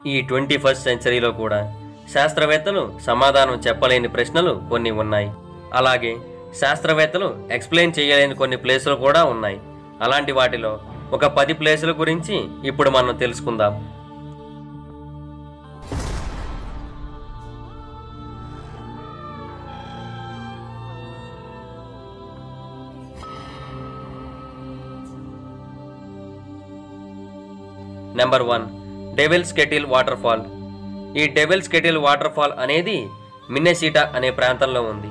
ఈ twenty first సెంచరీలో కూడా శాస్త్రవేత్తలు సమాధానం చెప్పలేని ప్రశ్నలు కొన్ని ఉన్నాయి అలాగే శాస్త్రవేత్తలు ఎక్స్ప్లెయిన్ చేయలేని కొన్ని ప్లేసులు కూడా ఉన్నాయి అలాంటి వాటిలో ఒక పది ప్లేసుల గురించి ఇప్పుడు మనం తెలుసుకుందాం number one Devil's Kettle waterfall ఈ డెవిల్స్ కెటిల్ వాటర్ ఫాల్ అనేది మిన్నెసీటా అనే ప్రాంతంలో ఉంది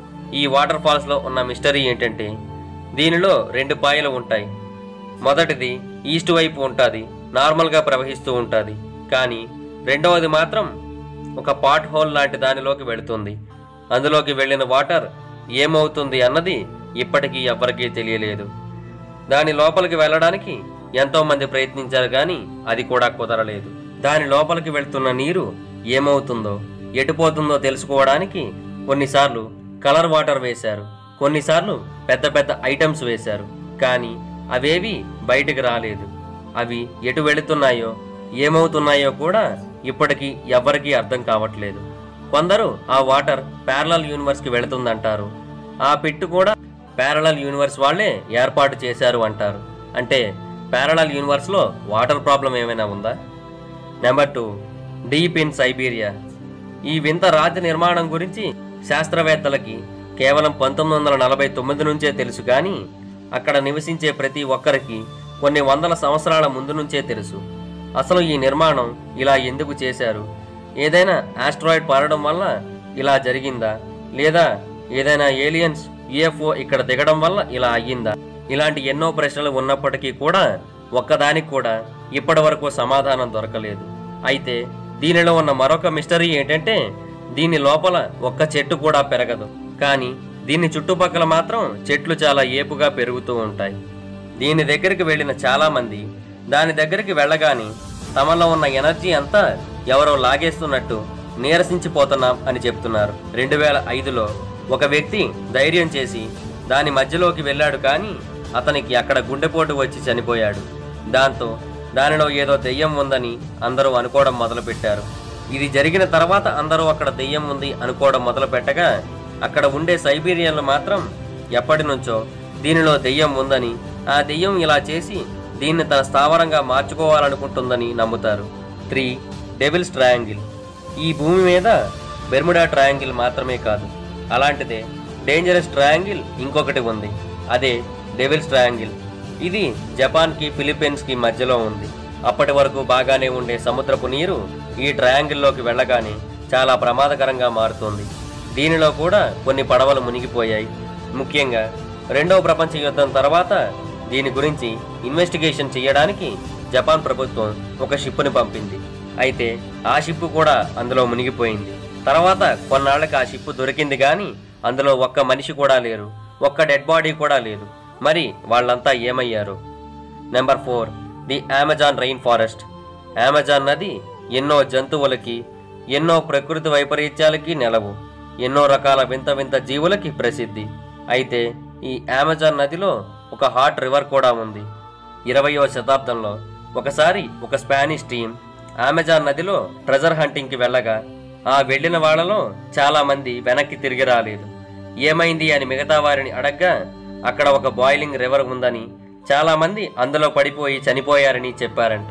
ఈ వాటర్ ఫాల్స్లో ఉన్న మిస్టరీ ఏంటంటే దీనిలో రెండు పాయలు ఉంటాయి మొదటిది ఈస్ట్ వైపు ఉంటుంది నార్మల్గా ప్రవహిస్తూ ఉంటుంది కానీ రెండవది మాత్రం ఒక పాట్ హోల్ లాంటి దానిలోకి వెళుతుంది అందులోకి వెళ్ళిన వాటర్ ఏమవుతుంది అన్నది ఇప్పటికీ ఎవ్వరికీ తెలియలేదు దాని లోపలికి వెళ్ళడానికి ఎంతో మంది ప్రయత్నించారు కానీ అది కూడా కుదరలేదు దాని లోపలికి వెళ్తున్న నీరు ఏమవుతుందో ఎటుపోతుందో తెలుసుకోవడానికి కొన్నిసార్లు కలర్ వాటర్ వేశారు కొన్నిసార్లు పెద్ద పెద్ద ఐటమ్స్ వేశారు కానీ అవేవి బయటికి రాలేదు అవి ఎటు వెళుతున్నాయో ఏమవుతున్నాయో కూడా ఇప్పటికీ ఎవ్వరికీ అర్థం కావట్లేదు కొందరు ఆ వాటర్ ప్యారలల్ యూనివర్స్కి వెళుతుందంటారు ఆ పిట్టు కూడా ప్యారలల్ యూనివర్స్ వాళ్ళే ఏర్పాటు చేశారు అంటారు అంటే ప్యారలల్ యూనివర్స్లో వాటర్ ప్రాబ్లం ఏమైనా ఉందా number two deep in Siberia ఈ వింత రాతి నిర్మాణం గురించి శాస్త్రవేత్తలకి కేవలం పంతొమ్మిది వందల నలభై తొమ్మిది నుంచే తెలుసు కానీ అక్కడ నివసించే ప్రతి ఒక్కరికి కొన్ని వందల సంవత్సరాల ముందు నుంచే తెలుసు అసలు ఈ నిర్మాణం ఇలా ఎందుకు చేశారు ఏదైనా ఆస్ట్రాయిడ్ పారడం వల్ల ఇలా జరిగిందా లేదా ఏదైనా ఏలియన్స్ యుఎఫ్ఓ ఇక్కడ దిగడం వల్ల ఇలా అయ్యిందా ఇలాంటి ఎన్నో ప్రశ్నలు ఉన్నప్పటికీ కూడా ఒక్కదానికి కూడా ఇప్పటి వరకు సమాధానం దొరకలేదు అయితే దీనిలో ఉన్న మరొక మిస్టరీ ఏంటంటే దీని లోపల ఒక్క చెట్టు కూడా పెరగదు కానీ దీని చుట్టుపక్కల మాత్రం చెట్లు చాలా ఏపుగా పెరుగుతూ ఉంటాయి దీని దగ్గరికి వెళ్ళిన చాలా మంది దాని దగ్గరికి వెళ్ళగానే తమలో ఉన్న ఎనర్జీ అంతా ఎవరో లాగేస్తున్నట్టు నీరసించిపోతున్నాం అని చెప్తున్నారు రెండు వేల ఐదులో ఒక వ్యక్తి ధైర్యం చేసి దాని మధ్యలోకి వెళ్ళాడు కానీ అతనికి అక్కడ గుండెపోటు వచ్చి చనిపోయాడు దాంతో దానిలో ఏదో దెయ్యం ఉందని అందరూ అనుకోవడం మొదలుపెట్టారు ఇది జరిగిన తర్వాత అందరూ అక్కడ దెయ్యం ఉంది అనుకోవడం మొదలు పెట్టగా అక్కడ ఉండే సైబీరియన్లు మాత్రం ఎప్పటి నుంచో దీనిలో దెయ్యం ఉందని ఆ దెయ్యం ఇలా చేసి దీన్ని తన స్థావరంగా మార్చుకోవాలనుకుంటుందని నమ్ముతారు త్రీ డెవిల్స్ ట్రయాంగిల్ ఈ భూమి మీద బెర్ముడా ట్రయాంగిల్ మాత్రమే కాదు అలాంటిదే డేంజరస్ ట్రయాంగిల్ ఇంకొకటి ఉంది అదే డెవిల్స్ ట్రయాంగిల్ ఇది జపాన్కి ఫిలిప్పీన్స్కి మధ్యలో ఉంది అప్పటి వరకు బాగానే ఉండే సముద్రపు నీరు ఈ ట్రయాంగిల్లోకి వెళ్ళగానే చాలా ప్రమాదకరంగా మారుతుంది దీనిలో కూడా కొన్ని పడవలు మునిగిపోయాయి ముఖ్యంగా రెండవ ప్రపంచ యుద్ధం తర్వాత దీని గురించి ఇన్వెస్టిగేషన్ చేయడానికి జపాన్ ప్రభుత్వం ఒక షిప్ని పంపింది అయితే ఆ షిప్ కూడా అందులో మునిగిపోయింది తర్వాత కొన్నాళ్ళకి ఆ షిప్ దొరికింది కానీ అందులో ఒక్క మనిషి కూడా లేరు ఒక్క డెడ్ బాడీ కూడా లేదు మరి వాళ్ళంతా ఏమయ్యారు number four the Amazon rainforest Amazon నది ఎన్నో జంతువులకి ఎన్నో ప్రకృతి వైపరీత్యాలకి నెలవు ఎన్నో రకాల వింత వింత జీవులకి ప్రసిద్ధి అయితే ఈ అమెజాన్ నదిలో ఒక హాట్ రివర్ కూడా ఉంది ఇరవయో శతాబ్దంలో ఒకసారి ఒక స్పానిష్ టీం అమెజాన్ నదిలో ట్రెజర్ హంటింగ్కి వెళ్ళగా ఆ వెళ్ళిన వాళ్ళలో చాలా మంది వెనక్కి తిరిగి రాలేదు ఏమైంది అని మిగతా వారిని అడగ్గా అక్కడ ఒక బాయిలింగ్ రివర్ ఉందని చాలా మంది అందులో పడిపోయి చనిపోయారని చెప్పారంట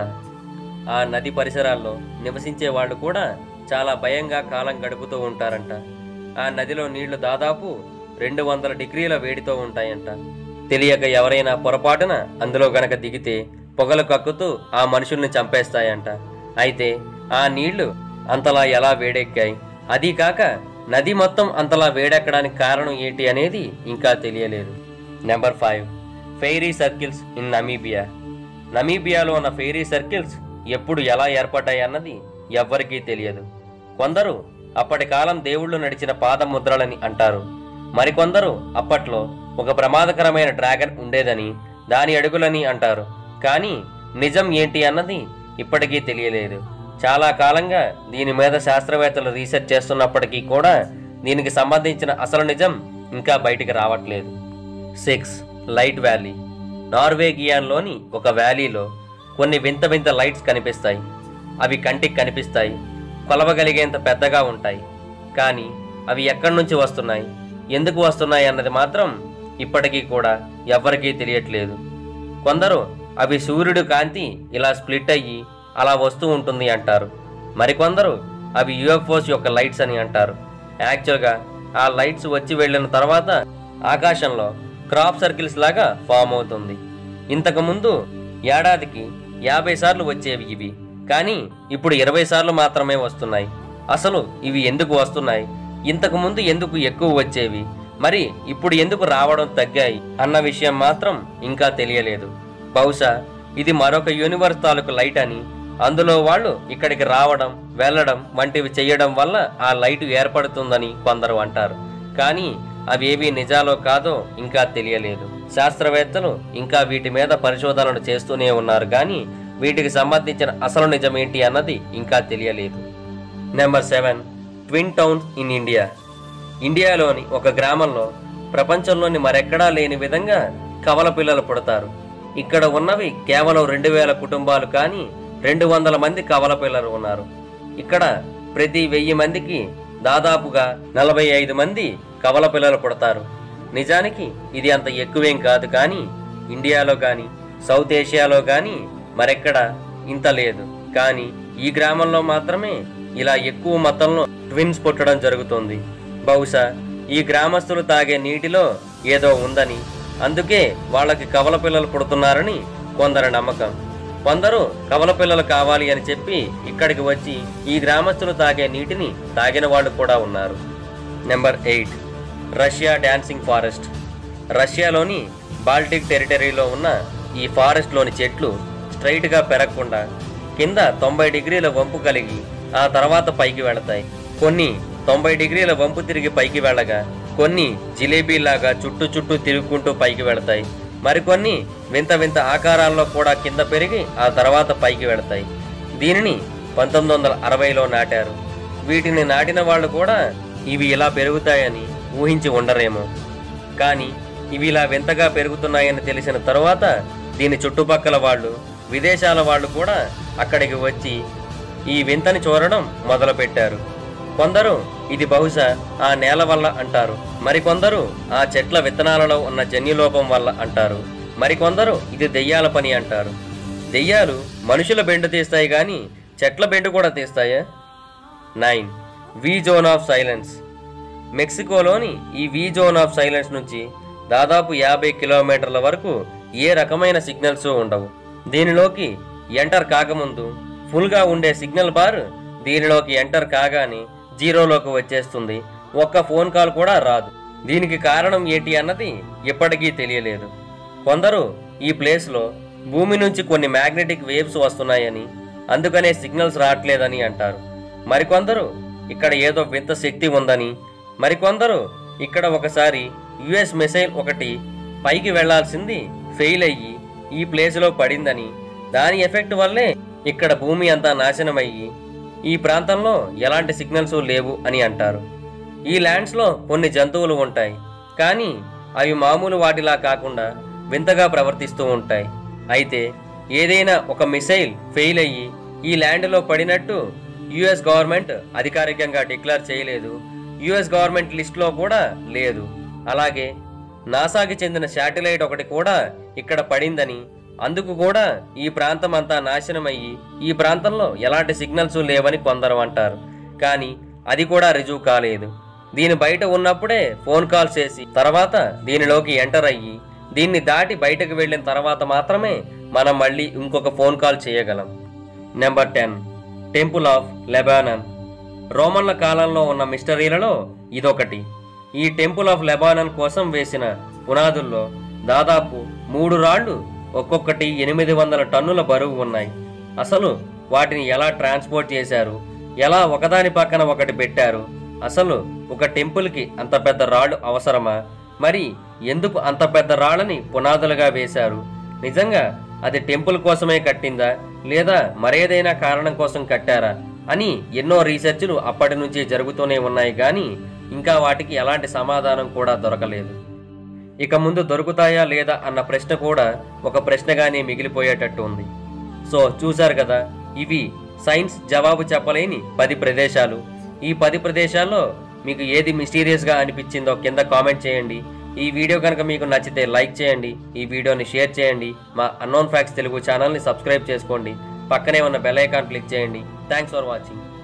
ఆ నది పరిసరాల్లో నివసించే వాళ్ళు కూడా చాలా భయంగా కాలం గడుపుతూ ఉంటారంట ఆ నదిలో నీళ్లు దాదాపు రెండు వందల డిగ్రీల వేడితో ఉంటాయంట తెలియక ఎవరైనా పొరపాటున అందులో గనక దిగితే పొగలు కక్కుతూ ఆ మనుషుల్ని చంపేస్తాయంట అయితే ఆ నీళ్లు అంతలా ఎలా వేడెక్కాయి అదీ కాక నది మొత్తం అంతలా వేడెక్కడానికి కారణం ఏంటి అనేది ఇంకా తెలియలేదు number five fairy circles in Namibia నమీబియాలో ఉన్న ఫెయిరీ సర్కిల్స్ ఎప్పుడు ఎలా ఏర్పడ్డాయి అన్నది ఎవ్వరికీ తెలియదు కొందరు అప్పటి కాలం దేవుళ్ళు నడిచిన పాదముద్రలని అంటారు మరికొందరు అప్పట్లో ఒక ప్రమాదకరమైన డ్రాగన్ ఉండేదని దాని అడుగులని అంటారు కానీ నిజం ఏంటి అన్నది ఇప్పటికీ తెలియలేదు చాలా కాలంగా దీని మీద శాస్త్రవేత్తలు రీసెర్చ్ చేస్తున్నప్పటికీ కూడా దీనికి సంబంధించిన అసలు నిజం ఇంకా బయటికి రావట్లేదు సిక్స్ లైట్ వ్యాలీ నార్వేగియాన్లోని ఒక వ్యాలీలో కొన్ని వింత వింత లైట్స్ కనిపిస్తాయి అవి కంటికి కనిపిస్తాయి కొలవగలిగేంత పెద్దగా ఉంటాయి కానీ అవి ఎక్కడి నుంచి వస్తున్నాయి ఎందుకు వస్తున్నాయి అన్నది మాత్రం ఇప్పటికీ కూడా ఎవ్వరికీ తెలియట్లేదు కొందరు అవి సూర్యుడు కాంతి ఇలా స్ప్లిట్ అయ్యి అలా వస్తూ ఉంటుంది అంటారు మరికొందరు అవి యుఎఫ్ఓస్ యొక్క లైట్స్ అని అంటారు యాక్చువల్గా ఆ లైట్స్ వచ్చి వెళ్ళిన తర్వాత ఆకాశంలో క్రాప్ సర్కిల్స్ లాగా ఫామ్ అవుతుంది ఇంతకుముందు ఏడాదికి యాభై సార్లు వచ్చేవి ఇవి కానీ ఇప్పుడు ఇరవై సార్లు మాత్రమే వస్తున్నాయి అసలు ఇవి ఎందుకు వస్తున్నాయి ఇంతకు ముందు ఎందుకు ఎక్కువ వచ్చేవి మరి ఇప్పుడు ఎందుకు రావడం తగ్గాయి అన్న విషయం మాత్రం ఇంకా తెలియలేదు బహుశా ఇది మరొక యూనివర్స్ తాలూకు లైట్ అని అందులో వాళ్ళు ఇక్కడికి రావడం వెళ్ళడం వంటివి చేయడం వల్ల ఆ లైట్ ఏర్పడుతుందని కొందరు అంటారు కానీ అవేవి నిజాలో కాదో ఇంకా తెలియలేదు శాస్త్రవేత్తలు ఇంకా వీటి మీద పరిశోధనలు చేస్తూనే ఉన్నారు కానీ వీటికి సంబంధించిన అసలు నిజం ఏంటి అన్నది ఇంకా తెలియలేదు number seven twin towns in India ఇండియాలోని ఒక గ్రామంలో ప్రపంచంలోని మరెక్కడా లేని విధంగా కవల పిల్లలు పుడతారు ఇక్కడ ఉన్నవి కేవలం రెండు వేల కుటుంబాలు కానీ రెండు వందల మంది కవల పిల్లలు ఉన్నారు ఇక్కడ ప్రతి వెయ్యి మందికి దాదాపుగా నలభై ఐదు మంది కవల పిల్లలు పుడతారు నిజానికి ఇది అంత ఎక్కువేం కాదు కానీ ఇండియాలో కానీ సౌత్ ఏషియాలో కానీ మరెక్కడ ఇంత లేదు కానీ ఈ గ్రామంలో మాత్రమే ఇలా ఎక్కువ మొత్తంలో ట్విన్స్ పుట్టడం జరుగుతుంది బహుశా ఈ గ్రామస్తులు తాగే నీటిలో ఏదో ఉందని అందుకే వాళ్ళకి కవల పిల్లలు పుడుతున్నారని కొందరి నమ్మకం కొందరు కవల పిల్లలు కావాలి అని చెప్పి ఇక్కడికి వచ్చి ఈ గ్రామస్తులు తాగే నీటిని తాగిన వాళ్ళు కూడా ఉన్నారు number eight Russia dancing forest రష్యాలోని బాల్టిక్ టెరిటరీలో ఉన్న ఈ ఫారెస్ట్లోని చెట్లు స్ట్రైట్గా పెరగకుండా కింద తొంభై డిగ్రీల వంపు కలిగి ఆ తర్వాత పైకి వెళతాయి కొన్ని తొంభై డిగ్రీల వంపు తిరిగి పైకి వెళ్ళగా కొన్ని జిలేబీలాగా చుట్టూ చుట్టూ తిరుగుకుంటూ పైకి వెళతాయి మరికొన్ని వింత వింత ఆకారాల్లో కూడా కింద పెరిగి ఆ తర్వాత పైకి వెళతాయి దీనిని పంతొమ్మిది వందల అరవైలో నాటారు వీటిని నాటిన వాళ్ళు కూడా ఇవి ఇలా పెరుగుతాయని ఊహించి ఉండరేమో కానీ ఇవి ఇలా వింతగా పెరుగుతున్నాయని తెలిసిన తరువాత దీని చుట్టుపక్కల వాళ్ళు విదేశాల వాళ్ళు కూడా అక్కడికి వచ్చి ఈ వింతని చూడడం మొదలుపెట్టారు కొందరు ఇది బహుశా ఆ నేల వల్ల అంటారు మరికొందరు ఆ చెట్ల విత్తనాలలో ఉన్న జన్యులోపం వల్ల అంటారు మరికొందరు ఇది దెయ్యాల పని అంటారు దెయ్యాలు మనుషుల బెండు తీస్తాయి కానీ చెట్ల బెండు కూడా తీస్తాయా nine the zone of silence మెక్సికోలోని ఈ వి జోన్ ఆఫ్ సైలెన్స్ నుంచి దాదాపు యాభై కిలోమీటర్ల వరకు ఏ రకమైన సిగ్నల్స్ ఉండవు దీనిలోకి ఎంటర్ కాకముందు ఫుల్గా ఉండే సిగ్నల్ బార్ దీనిలోకి ఎంటర్ కాగానే జీరోలోకి వచ్చేస్తుంది ఒక్క ఫోన్ కాల్ కూడా రాదు దీనికి కారణం ఏంటి అన్నది ఇప్పటికీ తెలియలేదు కొందరు ఈ ప్లేస్లో భూమి నుంచి కొన్ని మ్యాగ్నెటిక్ వేవ్స్ వస్తున్నాయని అందుకనే సిగ్నల్స్ రావట్లేదని అంటారు మరికొందరు ఇక్కడ ఏదో వింత శక్తి ఉందని మరికొందరు ఇక్కడ ఒకసారి యుఎస్ మిసైల్ ఒకటి పైకి వెళ్లాల్సింది ఫెయిల్ అయ్యి ఈ ప్లేస్లో పడిందని దాని ఎఫెక్ట్ వల్లే ఇక్కడ భూమి అంతా నాశనమయ్యి ఈ ప్రాంతంలో ఎలాంటి సిగ్నల్స్ లేవు అని అంటారు ఈ ల్యాండ్స్లో కొన్ని జంతువులు ఉంటాయి కానీ అవి మామూలు వాటిలా కాకుండా వింతగా ప్రవర్తిస్తూ ఉంటాయి అయితే ఏదైనా ఒక మిసైల్ ఫెయిల్ అయ్యి ఈ ల్యాండ్లో పడినట్టు యుఎస్ గవర్నమెంట్ అధికారికంగా డిక్లేర్ చేయలేదు యుఎస్ గవర్నమెంట్ లిస్ట్లో కూడా లేదు అలాగే నాసాకి చెందిన శాటిలైట్ ఒకటి కూడా ఇక్కడ పడిందని అందుకు కూడా ఈ ప్రాంతం అంతా నాశనమయ్యి ఈ ప్రాంతంలో ఎలాంటి సిగ్నల్స్ లేవని కొందరు అంటారు కానీ అది కూడా రుజువు కాలేదు దీని బయట ఉన్నప్పుడే ఫోన్ కాల్ చేసి తర్వాత దీనిలోకి ఎంటర్ అయ్యి దీన్ని దాటి బయటకు వెళ్ళిన తర్వాత మాత్రమే మనం మళ్ళీ ఇంకొక ఫోన్ కాల్ చేయగలం number ten temple of Lebanon రోమన్ల కాలంలో ఉన్న మిస్టరీలలో ఇదొకటి ఈ టెంపుల్ ఆఫ్ లెబానన్ కోసం వేసిన పునాదుల్లో దాదాపు మూడు రాళ్లు ఒక్కొక్కటి ఎనిమిది వందల టన్నుల బరువు ఉన్నాయి అసలు వాటిని ఎలా ట్రాన్స్పోర్ట్ చేశారు ఎలా ఒకదాని పక్కన ఒకటి పెట్టారు అసలు ఒక టెంపుల్కి అంత పెద్ద రాళ్ళు అవసరమా మరి ఎందుకు అంత పెద్ద రాళ్ళని పునాదులుగా వేశారు నిజంగా అది టెంపుల్ కోసమే కట్టిందా లేదా మరేదైనా కారణం కోసం కట్టారా అని ఎన్నో రీసెర్చ్లు అప్పటి నుంచి జరుగుతూనే ఉన్నాయి కానీ ఇంకా వాటికి ఎలాంటి సమాధానం కూడా దొరకలేదు ఇక ముందు దొరుకుతాయా లేదా అన్న ప్రశ్న కూడా ఒక ప్రశ్నగానే మిగిలిపోయేటట్టు ఉంది సో చూశారు కదా ఇవి సైన్స్ జవాబు చెప్పలేని పది ప్రదేశాలు ఈ పది ప్రదేశాల్లో మీకు ఏది మిస్టీరియస్గా అనిపించిందో కింద కామెంట్ చేయండి ఈ వీడియో కనుక మీకు నచ్చితే లైక్ చేయండి ఈ వీడియోని షేర్ చేయండి మా అన్నోన్ ఫ్యాక్ట్స్ తెలుగు ఛానల్ని సబ్స్క్రైబ్ చేసుకోండి పక్కనే ఉన్న బెల్ ఐకాన్ క్లిక్ చేయండి థ్యాంక్స్ ఫర్ వాచింగ్